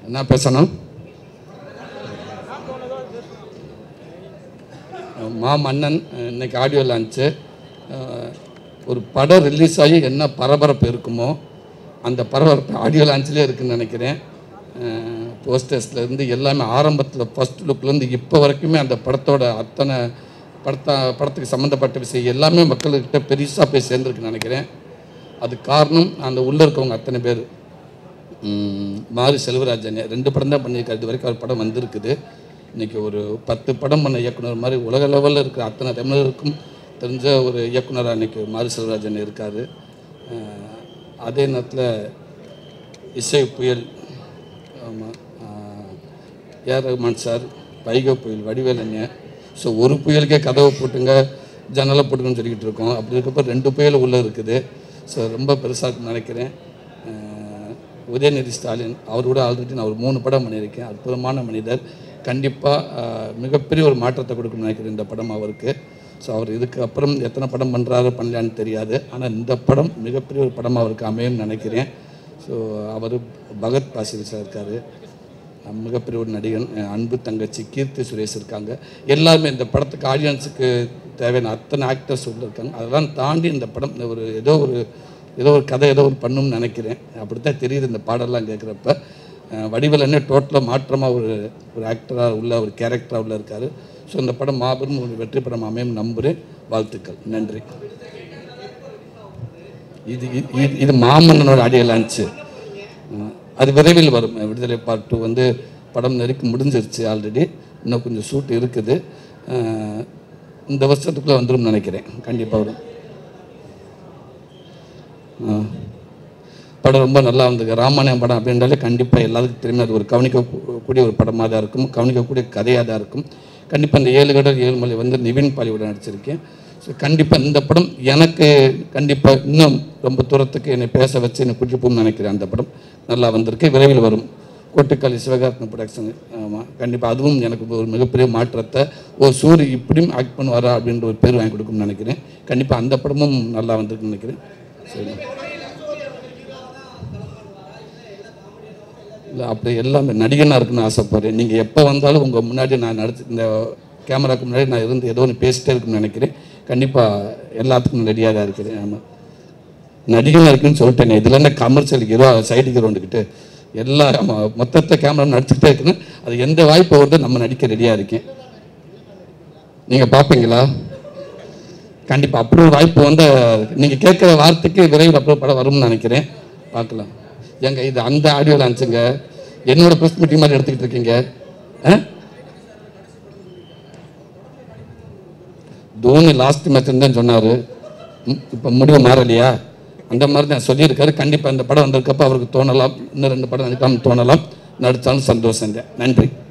என்ன பேசணும் மா மன்னன் இன்னைக்கு ஆடியோ லான்ச்சு ஒரு படம் ரிலீஸ் ஆகி என்ன பரபரப்பு இருக்குமோ அந்த பரபரப்பு ஆடியோ லான்ச்லேயே இருக்குன்னு நினைக்கிறேன் போஸ்டர்ஸ்லேருந்து எல்லாமே ஆரம்பத்தில் ஃபஸ்ட் லுக்லேருந்து இப்போ வரைக்குமே அந்த படத்தோட அத்தனை படத்த படத்துக்கு சம்மந்தப்பட்ட விஷயம் எல்லாமே மக்கள்கிட்ட பெருசாக போய் சேர்ந்துருக்குன்னு நினைக்கிறேன் அது காரணம் அந்த உள்ளே இருக்கவங்க அத்தனை பேர் ம், மாரி செல்வராஜன் ரெண்டு படம் தான் பண்ணியிருக்காரு இது வரைக்கும் அவர் படம் வந்திருக்குது இன்றைக்கி ஒரு பத்து படம் பண்ண இயக்குனர் மாதிரி உலக லெவலில் இருக்கிற அத்தனை தமிழருக்கும் தெரிஞ்ச ஒரு இயக்குனராக இன்றைக்கி மாரி செல்வராஜன் இருக்கார் அதே நேரத்தில் இசை புயல் ஆமாம் ஏஆர் ரஹ்மான் சார் வைகை புயல் வடிவேலங்க ஸோ ஒரு புயலுக்கே கதவை போட்டுங்க ஜன்னலை போட்டுங்கன்னு சொல்லிக்கிட்டு இருக்கோம் அப்படி இருக்கப்போ ரெண்டு புயல் உள்ளே இருக்குது ஸோ ரொம்ப பெருசாக இருக்குன்னு நினைக்கிறேன் அஹ், உதயநிதி ஸ்டாலின் அவரோட ஆல்ரெடி நான் ஒரு மூணு படம் பண்ணியிருக்கேன் அற்புதமான மனிதர் கண்டிப்பாக மிகப்பெரிய ஒரு மாற்றத்தை கொடுக்கும்னு நினைக்கிறேன் இந்த படம் அவருக்கு ஸோ அவர் இதுக்கு அப்புறம் எத்தனை படம் பண்ணுறாரு பண்ணலான்னு தெரியாது ஆனால் இந்த படம் மிகப்பெரிய ஒரு படம் அவருக்கு அமையும்னு நினைக்கிறேன் ஸோ அவர் பகத் பாசில் சார் இருக்கார் மிகப்பெரிய ஒரு நடிகன் என் அன்பு தங்கச்சி கீர்த்தி சுரேஷ் இருக்காங்க எல்லாருமே இந்த படத்துக்கு ஆடியன்ஸுக்கு தேவையான அத்தனை ஆக்டர்ஸ் உள்ள இருக்காங்க அதெல்லாம் தாண்டி இந்த படம் இந்த ஒரு ஏதோ ஒரு ஏதோ ஒரு கதை ஏதோ ஒரு பண்ணும்னு நினைக்கிறேன் அப்படித்தான் தெரியுது இந்த பாடலாம் கேட்குறப்ப வடிவலன்னே டோட்டலாக மாற்றமாக ஒரு ஒரு ஆக்டராக உள்ள ஒரு கேரக்டராக உள்ள இருக்கார் ஸோ இந்த படம் மாபெரும் ஒரு வெற்றி படம் அமையும் நம்புகிறேன் வாழ்த்துக்கள் நன்றி இது இது- இது இது மாமன்னனோட ஆடியோ லான்ச்சு அஹ் அது விரைவில் வரும் விடுதலை பார்ட் டூ வந்து படம் நெருக்கி முடிஞ்சிருச்சு ஆல்ரெடி இன்னும் கொஞ்சம் ஷூட் இருக்குது அஹ் இந்த வருஷத்துக்குள்ளே வந்துடும் நினைக்கிறேன் கண்டிப்பாக வரும் அஹ் படம் ரொம்ப நல்லா வந்திருக்கு ராமாயணம் படம் அப்படின்றாலே கண்டிப்பாக எல்லாத்துக்கும் தெரியும் அது ஒரு கவனிக்கக்கூடிய ஒரு படமாக தான் இருக்கும் கவனிக்கக்கூடிய கதையாக தான் இருக்கும் கண்டிப்பாக இந்த ஏழு கடல் ஏழு மலை வந்து நிவின் பாலியோட நடிச்சிருக்கேன் ஸோ கண்டிப்பாக இந்த படம் எனக்கு கண்டிப்பாக இன்னும் ரொம்ப தூரத்துக்கு என்னை பேச வச்சு என்னை கூட்டி போகணும்னு நினைக்கிறேன் அந்த படம் நல்லா வந்திருக்கு விரைவில் வரும் கோட்டுக்காளி சிவகார்த்தன ப்ரொடக்ஷன் ஆமாம் கண்டிப்பாக அதுவும் எனக்கு ஒரு மிகப்பெரிய மாற்றத்தை ஓ சூரி இப்படியும் ஆக்ட் பண்ணுவாரா அப்படின்ற ஒரு பேர் வாங்கி கொடுக்கும்னு நினைக்கிறேன் கண்டிப்பாக அந்த படமும் நல்லா வந்திருக்குன்னு நினைக்கிறேன் சரி இல்லை அப்படி எல்லாமே நடிகனாக இருக்குன்னு ஆசைப்படுறேன் நீங்கள் எப்போ வந்தாலும் உங்கள் முன்னாடி நான் நடத்தி இந்த கேமராக்கு முன்னாடி நான் இருந்து ஏதோ ஒன்று பேசிட்டே இருக்குன்னு நினைக்கிறேன் கண்டிப்பாக எல்லாத்துக்கும் ரெடியாக தான் இருக்கிறேன் ஆமாம் நடிகனாக இருக்குன்னு சொல்லிட்டேனே இதில் என்ன கமர்ஷியல் ஹீரோ சைடு ஹீரோண்டுக்கிட்டு எல்லா ஆமாம் மொத்தத்தை கேமரா நடிச்சுக்கிட்டே இருக்குன்னு அது எந்த வாய்ப்பு வருதோ நம்ம நடிக்க ரெடியாக இருக்கேன் நீங்கள் பார்ப்பீங்களா கண்டிப்பாக அப்படி ஒரு வாய்ப்பு வந்து நீங்கள் கேட்குற வார்த்தைக்கு விரைவில் அப்புறம் படம் வரும்னு நினைக்கிறேன் பார்க்கலாம் ஏங்க இது அந்த ஆடியோ லான்ச்சுங்க என்னோட ப்ரெஸ் மீட்டிங் மாதிரி எடுத்துக்கிட்டு இருக்கீங்க ஆ? தோனி லாஸ்ட் மேட்ச் தான் சொன்னார் இப்போ முடிவு மாறலையா அந்த மாதிரி தான் சொல்லியிருக்காரு கண்டிப்பாக இந்த படம் வந்திருக்கப்ப அவருக்கு தோணலாம் இன்னும் ரெண்டு படம் நடிக்காமல் தோணலாம் நடித்தாலும் சந்தோஷம் நன்றி